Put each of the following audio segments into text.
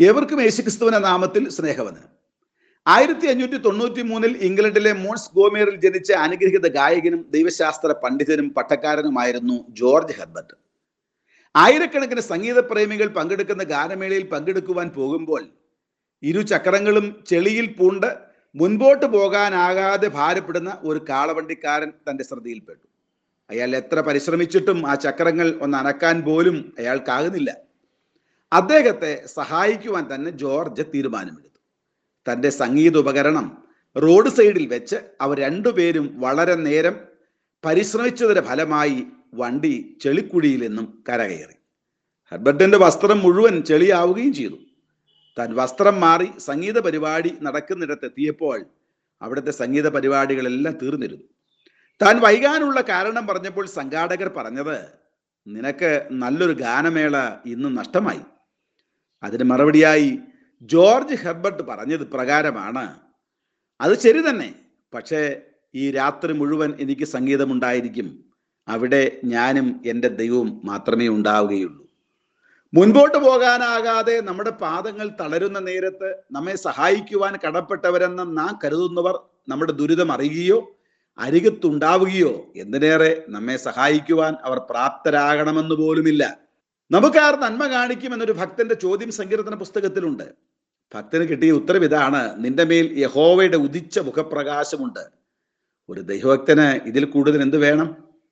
ഏവർക്കും യേശുക്രിസ്തുവിന്റെ നാമത്തിൽ സ്നേഹവന്ദനം ആയിരത്തി അഞ്ഞൂറ്റി തൊണ്ണൂറ്റി മൂന്നിൽ ഇംഗ്ലണ്ടിലെ മോൺസ് ഗോമേറിൽ ജനിച്ച അനുഗ്രഹീത ഗായകനും ദൈവശാസ്ത്ര പണ്ഡിതനും പട്ടക്കാരനുമായിരുന്നു ജോർജ് ഹെർബർട്ട് ആയിരക്കണക്കിന് സംഗീത പ്രേമികൾ പങ്കെടുക്കുന്ന ഗാനമേളയിൽ പങ്കെടുക്കുവാൻ പോകുമ്പോൾ ഇരു ചക്രങ്ങളും ചെളിയിൽ പൂണ്ട് മുൻപോട്ട് പോകാനാകാതെ ഭാരപ്പെടുന്ന ഒരു കാളവണ്ടിക്കാരൻ തന്റെ ശ്രദ്ധയിൽപ്പെട്ടു അയാൾ എത്ര പരിശ്രമിച്ചിട്ടും ആ ചക്രങ്ങൾ ഒന്ന് അനക്കാൻ പോലും അയാൾക്കാകുന്നില്ല അദ്ദേഹത്തെ സഹായിക്കുവാൻ തന്നെ ജോർജ് തീരുമാനമെടുത്തു തന്റെ സംഗീത ഉപകരണം റോഡ് സൈഡിൽ വെച്ച് അവർ രണ്ടുപേരും വളരെ നേരം പരിശ്രമിച്ചതിന്റെ ഫലമായി വണ്ടി ചെളിക്കുഴിയിൽ നിന്നും കരകയറി ഹെർബർട്ടിന്റെ വസ്ത്രം മുഴുവൻ ചെളിയാവുകയും ചെയ്തു താൻ വസ്ത്രം മാറി സംഗീത പരിപാടി നടക്കുന്നിടത്ത് എത്തിയപ്പോൾ അവിടുത്തെ സംഗീത പരിപാടികളെല്ലാം തീർന്നിരുന്നു താൻ വൈകാനുള്ള കാരണം പറഞ്ഞപ്പോൾ സംഘാടകർ പറഞ്ഞത് നിനക്ക് നല്ലൊരു ഗാനമേള ഇന്ന് നഷ്ടമായി അതിന് മറുപടിയായി ജോർജ് ഹെർബർട്ട് പറഞ്ഞത് പ്രകാരമാണ് അത് ശരി തന്നെ പക്ഷേ ഈ രാത്രി മുഴുവൻ എനിക്ക് സംഗീതമുണ്ടായിരിക്കും അവിടെ ഞാനും എൻ്റെ ദൈവവും മാത്രമേ ഉണ്ടാവുകയുള്ളൂ മുൻപോട്ട് പോകാനാകാതെ നമ്മുടെ പാദങ്ങൾ തളരുന്ന നേരത്ത് നമ്മെ സഹായിക്കുവാൻ കടപ്പെട്ടവരെന്ന് നാം കരുതുന്നവർ നമ്മുടെ ദുരിതം അറിയുകയോ അരികത്തുണ്ടാവുകയോ എന്തിനേറെ നമ്മെ സഹായിക്കുവാൻ അവർ പ്രാപ്തരാകണമെന്ന് പോലുമില്ല നമുക്കാർ നന്മ കാണിക്കുമെന്നൊരു ഭക്തന്റെ ചോദ്യം സങ്കീർത്തന പുസ്തകത്തിലുണ്ട് ഭക്തന് കിട്ടിയ ഉത്തരം ഇതാണ് നിന്റെ മേൽ യഹോവയുടെ ഉദിച്ച മുഖപ്രകാശമുണ്ട് ഒരു ദൈവഭക്തന് ഇതിൽ കൂടുതൽ എന്ത് വേണം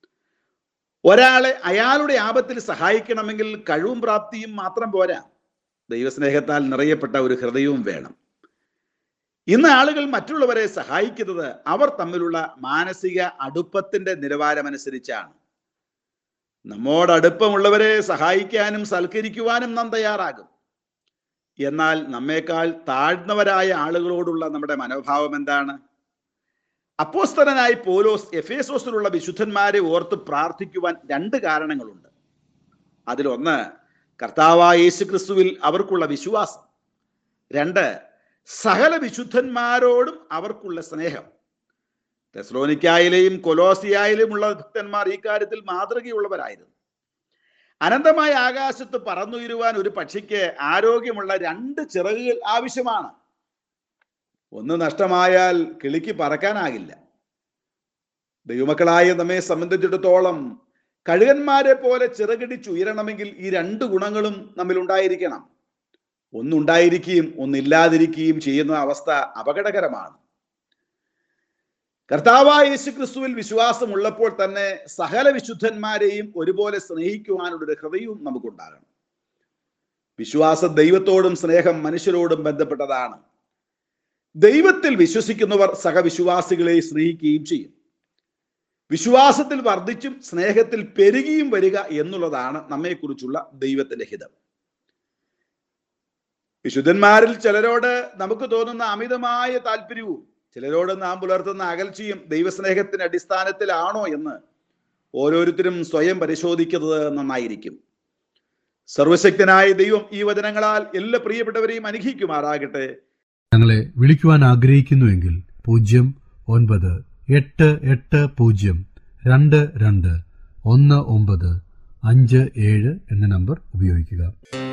ഒരാളെ അയാളുടെ ആപത്തിൽ സഹായിക്കണമെങ്കിൽ കഴിവും പ്രാപ്തിയും മാത്രം പോരാ ദൈവസ്നേഹത്താൽ നിറയപ്പെട്ട ഒരു ഹൃദയവും വേണം ഇന്ന് ആളുകൾ മറ്റുള്ളവരെ സഹായിക്കുന്നത് അവർ തമ്മിലുള്ള മാനസിക അടുപ്പത്തിന്റെ നിലവാരമനുസരിച്ചാണ് നമ്മോട് അടുപ്പമുള്ളവരെ സഹായിക്കാനും സൽക്കരിക്കുവാനും നാം തയ്യാറാകും എന്നാൽ നമ്മേക്കാൾ താഴ്ന്നവരായ ആളുകളോടുള്ള നമ്മുടെ മനോഭാവം എന്താണ് അപ്പോസ്തലനായി പോലോസ് എഫേസോസിലുള്ള വിശുദ്ധന്മാരെ ഓർത്ത് പ്രാർത്ഥിക്കുവാൻ രണ്ട് കാരണങ്ങളുണ്ട് അതിലൊന്ന് കർത്താവായ യേശു ക്രിസ്തുവിൽ അവർക്കുള്ള വിശ്വാസം രണ്ട് സകല വിശുദ്ധന്മാരോടും അവർക്കുള്ള സ്നേഹം തെസ്ലോനിക്കായാലെയും കൊലോസിയായാലും ഉള്ള ഭക്തന്മാർ ഈ കാര്യത്തിൽ മാതൃകയുള്ളവരായിരുന്നു അനന്തമായ ആകാശത്ത് പറന്നുയരുവാൻ ഒരു പക്ഷിക്ക് ആരോഗ്യമുള്ള രണ്ട് ചിറകുകൾ ആവശ്യമാണ് ഒന്ന് നഷ്ടമായാൽ കിളിക്ക് പറക്കാനാകില്ല ദൈവമക്കളായ നമ്മെ സംബന്ധിച്ചിടത്തോളം കഴുകന്മാരെ പോലെ ചിറകിടിച്ചുയരണമെങ്കിൽ ഈ രണ്ട് ഗുണങ്ങളും നമ്മിൽ ഉണ്ടായിരിക്കണം ഒന്നുണ്ടായിരിക്കുകയും ഒന്നില്ലാതിരിക്കുകയും ചെയ്യുന്ന അവസ്ഥ അപകടകരമാണ് കർത്താവായ യേശു ക്രിസ്തുവിൽ വിശ്വാസമുള്ളപ്പോൾ തന്നെ സകല വിശുദ്ധന്മാരെയും ഒരുപോലെ സ്നേഹിക്കുവാനുള്ള ഒരു ഹൃദയവും നമുക്കുണ്ടാകണം വിശ്വാസം ദൈവത്തോടും സ്നേഹം മനുഷ്യരോടും ബന്ധപ്പെട്ടതാണ് ദൈവത്തിൽ വിശ്വസിക്കുന്നവർ സഹവിശ്വാസികളെ സ്നേഹിക്കുകയും ചെയ്യും വിശ്വാസത്തിൽ വർദ്ധിച്ചും സ്നേഹത്തിൽ പെരുകിയും വരിക എന്നുള്ളതാണ് നമ്മെക്കുറിച്ചുള്ള ദൈവത്തിന്റെ ഹിതം വിശുദ്ധന്മാരിൽ ചിലരോട് നമുക്ക് തോന്നുന്ന അമിതമായ താല്പര്യവും ചിലരോട് നാം പുലർത്തുന്ന അകൽച്ചയും ദൈവസ്നേഹത്തിന്റെ അടിസ്ഥാനത്തിലാണോ എന്ന് ഓരോരുത്തരും സ്വയം പരിശോധിക്കുന്നത് നന്നായിരിക്കും സർവശക്തനായ ദൈവം ഈ വചനങ്ങളാൽ എല്ലാ പ്രിയപ്പെട്ടവരെയും അനുഗ്രഹിക്കുമാറാകട്ടെ ഞങ്ങളെ വിളിക്കുവാൻ ആഗ്രഹിക്കുന്നുവെങ്കിൽ പൂജ്യം ഒൻപത് എട്ട് എട്ട് പൂജ്യം രണ്ട് രണ്ട് ഒന്ന് ഒമ്പത് അഞ്ച് ഏഴ് എന്ന നമ്പർ ഉപയോഗിക്കുക